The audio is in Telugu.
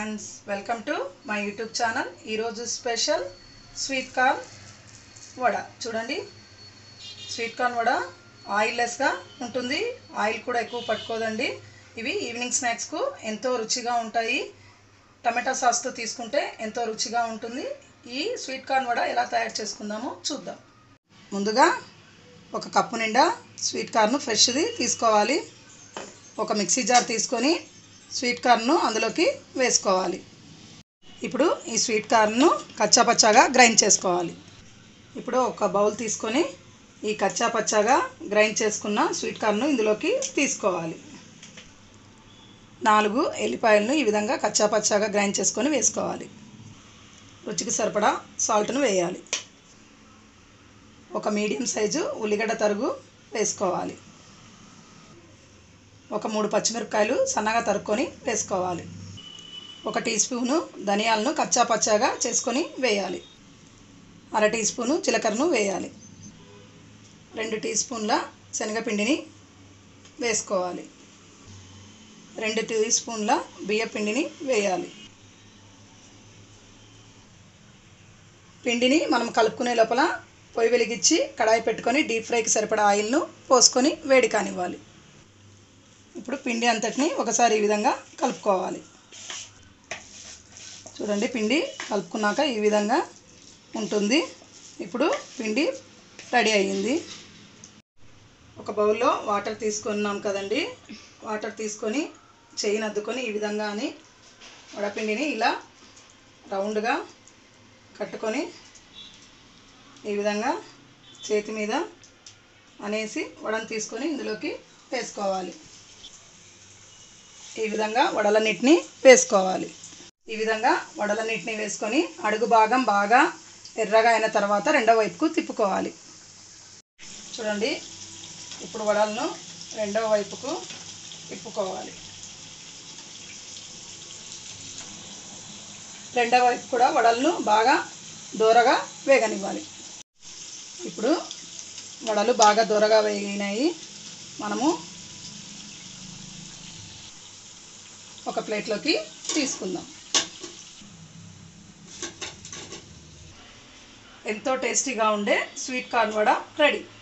friends welcome to my YouTube channel ఈరోజు స్పెషల్ స్వీట్ కార్న్ వడ చూడండి స్వీట్ కార్న్ వడ ఆయిల్లెస్గా ఉంటుంది ఆయిల్ కూడా ఎక్కువ పట్టుకోదండి ఇవి ఈవినింగ్ స్నాక్స్కు ఎంతో రుచిగా ఉంటాయి టమాటా సాస్తో తీసుకుంటే ఎంతో రుచిగా ఉంటుంది ఈ స్వీట్ కార్న్ వడ ఎలా తయారు చేసుకుందామో చూద్దాం ముందుగా ఒక కప్పు నిండా స్వీట్ కార్న్ ఫ్రెష్ది తీసుకోవాలి ఒక మిక్సీ జార్ తీసుకొని స్వీట్ కార్న్ను అందులోకి వేసుకోవాలి ఇప్పుడు ఈ స్వీట్ కార్న్ను కచ్చాపచ్చాగా గ్రైండ్ చేసుకోవాలి ఇప్పుడు ఒక బౌల్ తీసుకొని ఈ కచ్చాపచ్చాగా గ్రైండ్ చేసుకున్న స్వీట్ కార్న్ను ఇందులోకి తీసుకోవాలి నాలుగు ఎల్లిపాయలను ఈ విధంగా కచ్చాపచ్చాగా గ్రైండ్ చేసుకొని వేసుకోవాలి రుచికి సరిపడా సాల్ట్ను వేయాలి ఒక మీడియం సైజు ఉల్లిగడ్డ తరుగు వేసుకోవాలి ఒక మూడు పచ్చిమిరపకాయలు సన్నగా తరుక్కొని వేసుకోవాలి ఒక టీ స్పూను ధనియాలను కచ్చా పచ్చాగా చేసుకొని వేయాలి అర టీ స్పూను జీలకర్రను వేయాలి రెండు టీ స్పూన్ల శనగపిండిని వేసుకోవాలి రెండు టీ స్పూన్ల బియ్య పిండిని వేయాలి పిండిని మనం కలుపుకునే లోపల పొయ్యి వెలిగించి కడాయి పెట్టుకొని డీప్ ఫ్రైకి సరిపడా ఆయిల్ను పోసుకొని వేడి కానివ్వాలి ఇప్పుడు పిండి అంతటిని ఒకసారి ఈ విధంగా కలుపుకోవాలి చూడండి పిండి కలుపుకున్నాక ఈ విధంగా ఉంటుంది ఇప్పుడు పిండి రెడీ అయ్యింది ఒక బౌల్లో వాటర్ తీసుకున్నాం కదండి వాటర్ తీసుకొని చేయిని అద్దుకొని ఈ విధంగా అని వడపిండిని ఇలా రౌండ్గా కట్టుకొని ఈ విధంగా చేతి మీద అనేసి వడను తీసుకొని ఇందులోకి వేసుకోవాలి ఈ విధంగా వడలన్నిటిని వేసుకోవాలి ఈ విధంగా వడలన్నిటిని వేసుకొని అడుగు భాగం బాగా ఎర్రగా అయిన తర్వాత రెండో వైపుకు తిప్పుకోవాలి చూడండి ఇప్పుడు వడలను రెండవ వైపుకు తిప్పుకోవాలి రెండవ వైపు కూడా వడలను బాగా దూరగా వేగనివ్వాలి ఇప్పుడు వడలు బాగా దూరగా వేగినాయి మనము ఒక ప్లేట్లోకి తీసుకుందాం ఎంతో టేస్టీగా ఉండే స్వీట్ కార్న్ వడ రెడీ